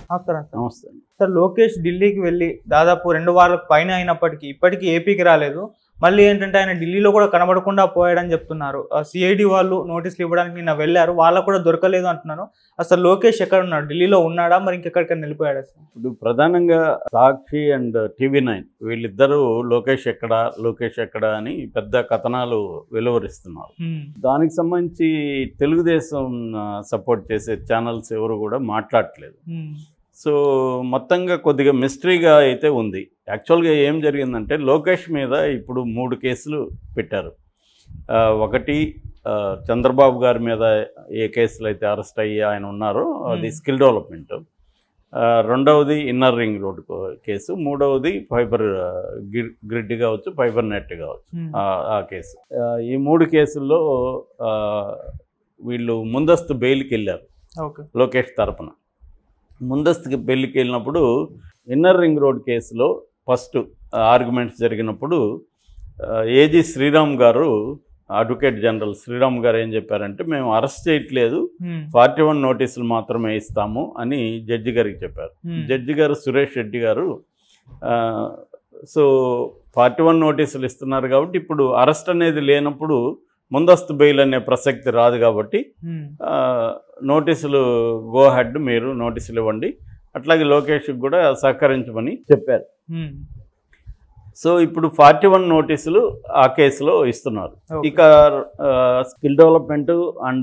నమస్కారం సార్ నమస్తే సార్ లోకేష్ ఢిల్లీకి వెళ్ళి దాదాపు రెండు వారాలకు పైన అయినప్పటికీ ఇప్పటికీ ఏపీకి రాలేదు మళ్ళీ ఏంటంటే ఆయన ఢిల్లీలో కూడా కనబడకుండా పోయాడని చెప్తున్నారు సిఐడి వాళ్ళు నోటీసులు ఇవ్వడానికి నిన్న వెళ్ళారు వాళ్ళకు కూడా దొరకలేదు అంటున్నారు అసలు లోకేష్ ఎక్కడ ఉన్నాడు ఢిల్లీలో ఉన్నాడా మరి ఇంకెక్కడికైనా వెళ్ళిపోయాడా సార్ ఇప్పుడు ప్రధానంగా సాక్షి అండ్ టీవీ నైన్ వీళ్ళిద్దరూ లోకేష్ ఎక్కడ లోకేష్ ఎక్కడ అని పెద్ద కథనాలు వెలువరిస్తున్నారు హ్మ్. దానికి సంబంధించి తెలుగుదేశం సపోర్ట్ చేసే ఛానల్స్ ఎవరు కూడా మాట్లాడట్లేదు హ్మ్. సో మొత్తంగా కొద్దిగా మిస్టరీగా అయితే ఉంది యాక్చువల్గా ఏం జరిగిందంటే లోకేష్ మీద ఇప్పుడు మూడు కేసులు పెట్టారు ఆ, ఒకటి ఆ, చంద్రబాబు గారి మీద ఏ కేసులు అయితే అరెస్ట్ అయ్యి ఆయన ఉన్నారో అది Hmm. స్కిల్ డెవలప్మెంట్ ఆ, రెండవది ఇన్నర్ రింగ్ రోడ్ కేసు మూడవది ఫైబర్ గ్రిడ్ కావచ్చు ఫైబర్ నెట్ కావచ్చు హ్మ్. ఆ ఆ కేసు ఆ, ఈ మూడు కేసుల్లో ఆ, వీళ్ళు ముందస్తు బెయిల్కి వెళ్ళారు ఓకే లోకేష్ తరపున ముందస్తుకి పెళ్ళికి వెళ్ళినప్పుడు ఇన్నర్ రింగ్ రోడ్ కేసులో ఫస్ట్ ఆర్గ్యుమెంట్స్ జరిగినప్పుడు ఆ, ఏజీ శ్రీరామ్ గారు అడ్వకేట్ జనరల్ శ్రీరామ్ గారు ఏం చెప్పారంటే మేము అరెస్ట్ చేయట్లేదు హ్మ్. ఫార్టీ వన్ నోటీసులు మాత్రమే ఇస్తాము అని జడ్జి గారికి చెప్పారు హ్మ్. జడ్జి గారు సురేష్ రెడ్డి గారు ఆ, సో ఫార్టీ వన్ నోటీసులు ఇస్తున్నారు కాబట్టి ఇప్పుడు అరెస్ట్ అనేది లేనప్పుడు ముందస్తు బెయిల్ అనే ప్రసక్తి రాదు కాబట్టి హ్మ్. ఆ, నోటీసులు గో హెడ్ మీరు నోటీసులు ఇవ్వండి అట్లాగే లోకేష్కి కూడా సహకరించమని చెప్పారు హ్మ్. సో ఇప్పుడు ఫార్టీ వన్ నోటీసులు ఆ కేసులో ఇస్తున్నారు ఓకే. ఇక skill development and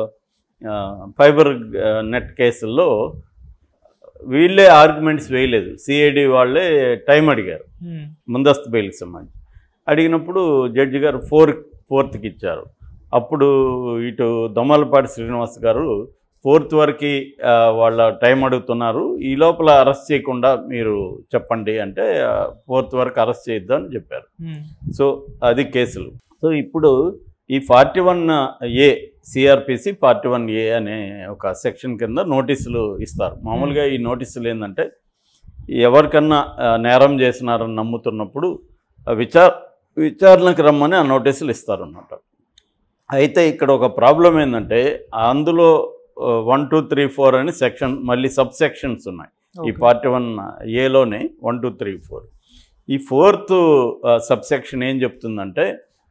fibre net కేసుల్లో వీళ్ళే ఆర్గ్యుమెంట్స్ వేయలేదు సిఐడి వాళ్ళే టైం అడిగారు హ్మ్. ముందస్తు బెయిల్కి సంబంధించి అడిగినప్పుడు జడ్జి గారు ఫోర్ ఫోర్త్కి ఇచ్చారు అప్పుడు ఇటు దొమ్మలపాటి శ్రీనివాస్ గారు ఫోర్త్ వరకు ఆ, వాళ్ళ టైం అడుగుతున్నారు ఈ లోపల అరెస్ట్ చేయకుండా మీరు చెప్పండి అంటే ఫోర్త్ వరకు అరెస్ట్ చేయొద్దు అని చెప్పారు హ్మ్. సో అది కేసులు సో ఇప్పుడు ఈ forty one A CrPC forty one A అనే ఒక సెక్షన్ కింద నోటీసులు ఇస్తారు మామూలుగా ఈ నోటీసులు ఏంటంటే ఎవరికన్నా ఆ, నేరం చేసినారని నమ్ముతున్నప్పుడు ఆ విచార విచారణకు రమ్మని ఆ నోటీసులు ఇస్తారన్నమాట అయితే ఇక్కడ ఒక ప్రాబ్లం ఏంటంటే అందులో వన్ టూ త్రీ ఫోర్ అని సెక్షన్ మళ్ళీ సబ్ సెక్షన్స్ ఉన్నాయి ఈ ఓకే. పార్ట్ వన్ ఏలోనే వన్ టూ త్రీ ఫోర్ ఈ ఫోర్త్ సబ్ సెక్షన్ ఏం చెప్తుందంటే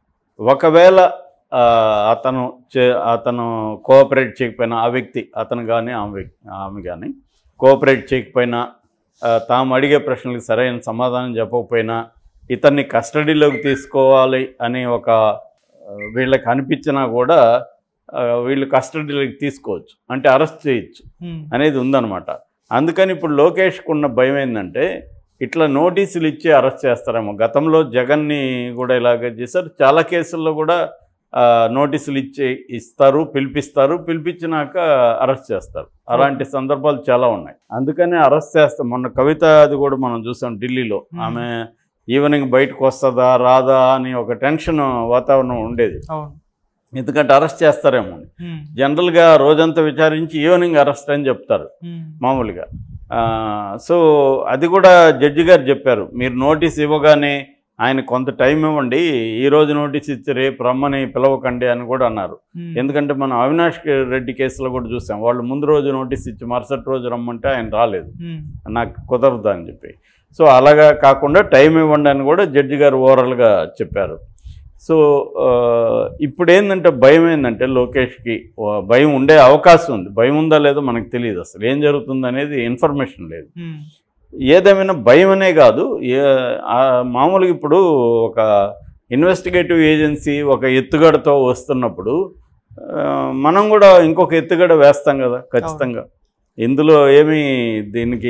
ఒకవేళ ఆ, అతను చే- అతను కోఆపరేట్ చేయకపోయినా ఆ వ్యక్తి అతను కానీ ఆమె వ్యక్తి ఆమె కానీ కోఆపరేట్ చేయకపోయినా ఆ, తాము అడిగే ప్రశ్నలకు సరైన సమాధానం చెప్పకపోయినా ఇతన్ని కస్టడీలోకి తీసుకోవాలి అని ఒక ఆ, వీళ్ళకి అనిపించినా కూడా ఆ, వీళ్ళు కస్టడీలోకి తీసుకోవచ్చు అంటే అరెస్ట్ చేయొచ్చు హ్మ్. అనేది ఉందన్నమాట అందుకని ఇప్పుడు లోకేష్కు ఉన్న భయం ఏంటంటే ఇట్లా నోటీసులు ఇచ్చి అరెస్ట్ చేస్తారేమో గతంలో జగన్ని కూడా ఇలాగ చేశారు చాలా కేసుల్లో కూడా ఆ, నోటీసులు ఇచ్చి ఇస్తారు పిలిపిస్తారు పిలిపించినాక అరెస్ట్ చేస్తారు అలాంటి సందర్భాలు చాలా ఉన్నాయి అందుకనే అరెస్ట్ చేస్తాం మొన్న కవిత అది కూడా మనం చూసాం ఢిల్లీలో Hmm. ఆమె ఈవినింగ్ బయటకు వస్తుందా రాదా అని ఒక టెన్షన్ వాతావరణం ఉండేది అవును ఎందుకంటే అరెస్ట్ చేస్తారేమో అని. హ్మ్. జనరల్గా రోజంతా విచారించి ఈవినింగ్ అరెస్ట్ అని చెప్తారు హ్మ్. మామూలుగా ఆ, సో అది కూడా జడ్జి గారు చెప్పారు మీరు నోటీస్ ఇవ్వగానే ఆయన కొంత టైం ఇవ్వండి ఈ రోజు నోటీస్ ఇచ్చి రేపు రమ్మని పిలవకండి అని కూడా అన్నారు హ్మ్. ఎందుకంటే మనం అవినాష్ రెడ్డి కేసులో కూడా చూసాం వాళ్ళు ముందు రోజు నోటీస్ ఇచ్చి మరుసటి రోజు రమ్మంటే ఆయన రాలేదు హ్మ్. నాకు కుదరదు అని చెప్పి సో అలాగా కాకుండా టైం ఇవ్వండి అని కూడా జడ్జి గారు ఓవరాల్గా చెప్పారు సో ఆ, ఇప్పుడు ఏంటంటే భయం ఏంటంటే లోకేష్కి ఆ, భయం ఉండే అవకాశం ఉంది భయం ఉందా లేదో మనకు తెలియదు అసలు ఏం జరుగుతుంది అనేది ఇన్ఫర్మేషన్ లేదు హ్మ్. ఏదేమైనా భయం అనే కాదు ఏ ఆ, మామూలుగా ఇప్పుడు ఒక ఇన్వెస్టిగేటివ్ ఏజెన్సీ ఒక ఎత్తుగడతో వస్తున్నప్పుడు ఆ, మనం కూడా ఇంకొక ఎత్తుగడ వేస్తాం కదా ఖచ్చితంగా ఇందులో ఏమీ దీనికి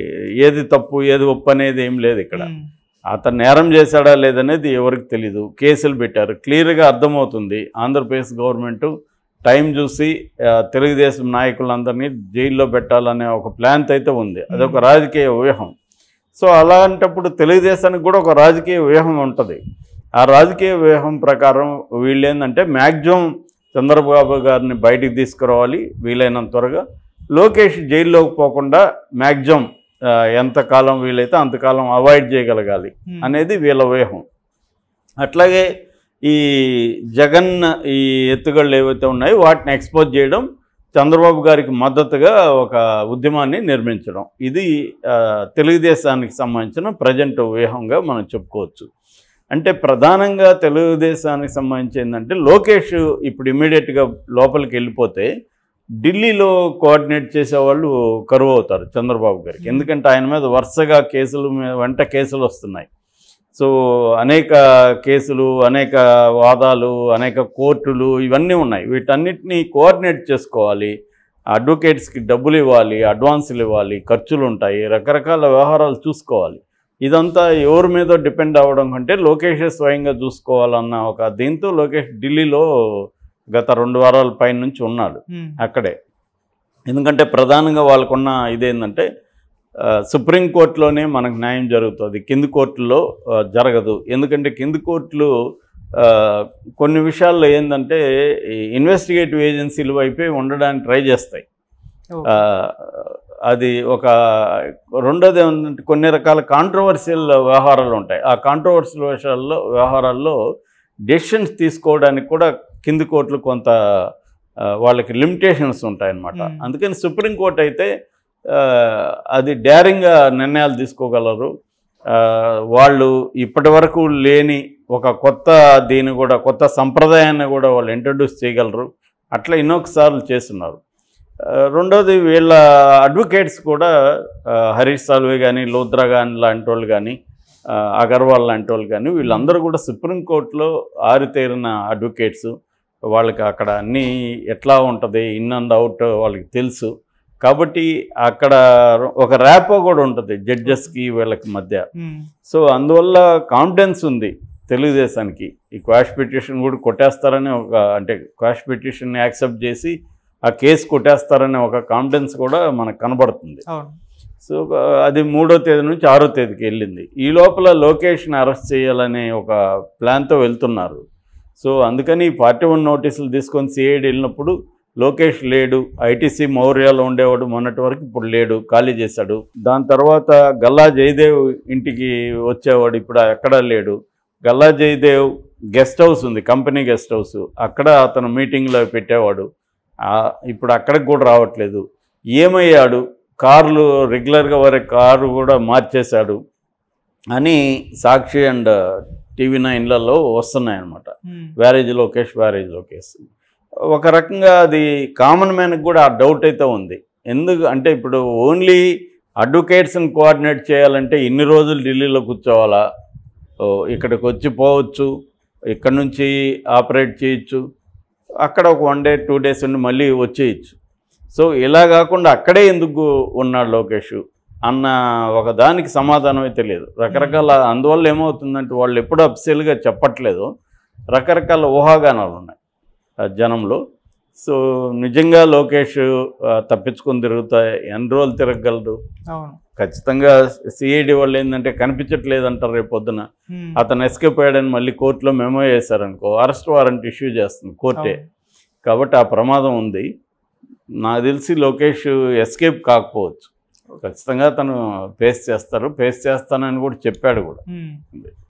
ఏది తప్పు ఏది ఒప్పు అనేది ఏం లేదు ఇక్కడ హ్మ్. అతను నేరం చేశాడా లేదనేది ఎవరికి తెలీదు కేసులు పెట్టారు క్లియర్గా అర్థమవుతుంది ఆంధ్రప్రదేశ్ గవర్నమెంట్ టైం చూసి ఆ, తెలుగుదేశం నాయకులందరినీ జైల్లో పెట్టాలనే ఒక ప్లాన్తో అయితే ఉంది అదొక రాజకీయ వ్యూహం సో అలాంటప్పుడు తెలుగుదేశానికి కూడా ఒక రాజకీయ వ్యూహం ఉంటుంది ఆ రాజకీయ వ్యూహం ప్రకారం వీళ్ళు ఏంటంటే మ్యాక్సిమం చంద్రబాబు గారిని బయటికి తీసుకురావాలి వీలైనంత త్వరగా లోకేష్ జైల్లోకి పోకుండా మ్యాక్సిమం ఎంతకాలం వీలైతే అంతకాలం అవాయిడ్ చేయగలగాలి హ్మ్. అనేది వీళ్ళ వ్యూహం అట్లాగే ఈ జగన్ ఈ ఎత్తుగళ్ళు ఏవైతే ఉన్నాయో వాటిని ఎక్స్పోజ్ చేయడం చంద్రబాబు గారికి మద్దతుగా ఒక ఉద్యమాన్ని నిర్మించడం ఇది ఆ, తెలుగుదేశానికి సంబంధించిన ప్రజెంట్ వ్యూహంగా మనం చెప్పుకోవచ్చు అంటే ప్రధానంగా తెలుగుదేశానికి సంబంధించి ఏంటంటే లోకేష్ ఇప్పుడు ఇమీడియట్గా లోపలికి వెళ్ళిపోతే ఢిల్లీలో కోఆర్డినేట్ చేసేవాళ్ళు కరువు అవుతారు చంద్రబాబు గారికి ఎందుకంటే ఆయన మీద వరుసగా కేసులు మీద వెంట కేసులు వస్తున్నాయి సో అనేక కేసులు అనేక వాదాలు అనేక కోర్టులు ఇవన్నీ ఉన్నాయి వీటన్నిటిని కోఆర్డినేట్ చేసుకోవాలి అడ్వకేట్స్కి డబ్బులు ఇవ్వాలి అడ్వాన్సులు ఇవ్వాలి ఖర్చులు ఉంటాయి రకరకాల వ్యవహారాలు చూసుకోవాలి ఇదంతా ఎవరి మీద డిపెండ్ అవ్వడం కంటే లోకేష్ స్వయంగా చూసుకోవాలన్న ఒక దీంతో లోకేష్ ఢిల్లీలో గత రెండు వారాల పైన నుంచి ఉన్నాడు ఉమ్, అక్కడే ఎందుకంటే ప్రధానంగా వాళ్ళకున్న ఇదేంటంటే ఆ, సుప్రీంకోర్టులోనే మనకు న్యాయం జరుగుతుంది కింది కోర్టులో ఆ, జరగదు ఎందుకంటే కింది కోర్టులు ఆ, కొన్ని విషయాల్లో ఏంటంటే ఇన్వెస్టిగేటివ్ ఏజెన్సీల వైపే ఉండడానికి ట్రై చేస్తాయి ఓకే. ఆ, అది ఒక రెండోది ఏమంటే కొన్ని రకాల కాంట్రవర్షియల్ వ్యవహారాలు ఉంటాయి ఆ కాంట్రవర్షియల్ విషయాల్లో వ్యవహారాల్లో డెసిషన్స్ తీసుకోవడానికి కూడా కింది కోర్టులు కొంత ఆ, వాళ్ళకి లిమిటేషన్స్ ఉంటాయన్నమాట Hmm. అందుకని సుప్రీంకోర్టు అయితే ఆ, అది డేరింగ్గా నిర్ణయాలు తీసుకోగలరు ఆ, వాళ్ళు ఇప్పటి వరకు లేని ఒక కొత్త దీన్ని కూడా కొత్త సంప్రదాయాన్ని కూడా వాళ్ళు ఇంట్రడ్యూస్ చేయగలరు అట్లా ఎన్నోసార్లు చేస్తున్నారు ఆ, రెండోది వీళ్ళ అడ్వకేట్స్ కూడా ఆ, హరీష్ సాల్వే కానీ లోద్రా కానీ లాంటి వాళ్ళు కానీ ఆ, అగర్వాల్ లాంటి వాళ్ళు కానీ వీళ్ళందరూ కూడా సుప్రీంకోర్టులో ఆరితేరిన అడ్వకేట్స్ వాళ్ళకి అక్కడ అన్నీ ఎట్లా ఉంటుంది ఇన్ అండ్ అవుట్ వాళ్ళకి తెలుసు కాబట్టి అక్కడ ఒక ర్యాపో కూడా ఉంటుంది జడ్జెస్కి వీళ్ళకి మధ్య ఉమ్, సో అందువల్ల కాన్ఫిడెన్స్ ఉంది తెలుగుదేశానికి ఈ క్వాష్ పిటిషన్ కూడా కొట్టేస్తారని ఒక అంటే క్వాష్ పిటిషన్ యాక్సెప్ట్ చేసి ఆ కేసు కొట్టేస్తారనే ఒక కాన్ఫిడెన్స్ కూడా మనకు కనబడుతుంది అవును సో ఆ, అది మూడో తేదీ నుంచి ఆరో తేదీకి వెళ్ళింది ఈ లోపల లోకేష్ని అరెస్ట్ చేయాలనే ఒక ప్లాన్తో వెళ్తున్నారు సో అందుకని పార్టీ వన్ నోటీసులు తీసుకొని సిఐడి వెళ్ళినప్పుడు లోకేష్ లేడు ఐటీసీ మౌర్యాలో ఉండేవాడు మొన్నటి వరకు ఇప్పుడు లేడు ఖాళీ చేశాడు దాని తర్వాత గల్లా జయదేవ్ ఇంటికి వచ్చేవాడు ఇప్పుడు ఎక్కడా లేడు గల్లా జయదేవ్ గెస్ట్ హౌస్ ఉంది కంపెనీ గెస్ట్ హౌస్ అక్కడ అతను మీటింగ్లో పెట్టేవాడు ఆ, ఇప్పుడు అక్కడికి కూడా రావట్లేదు ఏమయ్యాడు కార్లు రెగ్యులర్గా వరే కారు కూడా మార్చేశాడు అని సాక్షి అండ్ టీవీ నైన్లలో వస్తున్నాయన్నమాట ఉమ్, వ్యారేజ్ లోకేష్ వ్యారేజ్ లోకేష్ ఒక రకంగా అది కామన్ మ్యాన్కి కూడా ఆ డౌట్ అయితే ఉంది ఎందుకు అంటే ఇప్పుడు ఓన్లీ అడ్వకేట్స్ని కోఆర్డినేట్ చేయాలంటే ఇన్ని రోజులు ఢిల్లీలో కూర్చోవాలా ఓ, ఇక్కడికి వచ్చి పోవచ్చు ఇక్కడ నుంచి ఆపరేట్ చేయొచ్చు అక్కడ ఒక వన్ డే టూ డేస్ ఉండి మళ్ళీ వచ్చేయచ్చు సో ఇలా కాకుండా అక్కడే ఎందుకు ఉన్నాడు లోకేష్ అన్న ఒక దానికి సమాధానం అయితే లేదు రకరకాల అందువల్ల ఏమవుతుందంటే వాళ్ళు ఎప్పుడు అఫ్సెల్గా చెప్పట్లేదు రకరకాల ఊహాగానాలు ఉన్నాయి ఆ జనంలో సో నిజంగా లోకేష్ ఆ, తప్పించుకొని తిరుగుతాయి ఎన్ని రోజులు తిరగగలరు అవును ఖచ్చితంగా సిఐడి వాళ్ళు ఏంటంటే కనిపించట్లేదు అంటారు రేపు పొద్దున ఉమ్, అతను ఎస్కేప్ అయ్యాడని మళ్ళీ కోర్టులో మెమో చేశారనుకో అరెస్ట్ వారెంట్ ఇష్యూ చేస్తుంది కోర్టే అవును. కాబట్టి ఆ ప్రమాదం ఉంది నాకు తెలిసి లోకేష్ ఎస్కేప్ కాకపోవచ్చు ఖచ్చితంగా తను ఫేస్ చేస్తారు ఫేస్ చేస్తానని కూడా చెప్పాడు కూడా ఉమ్.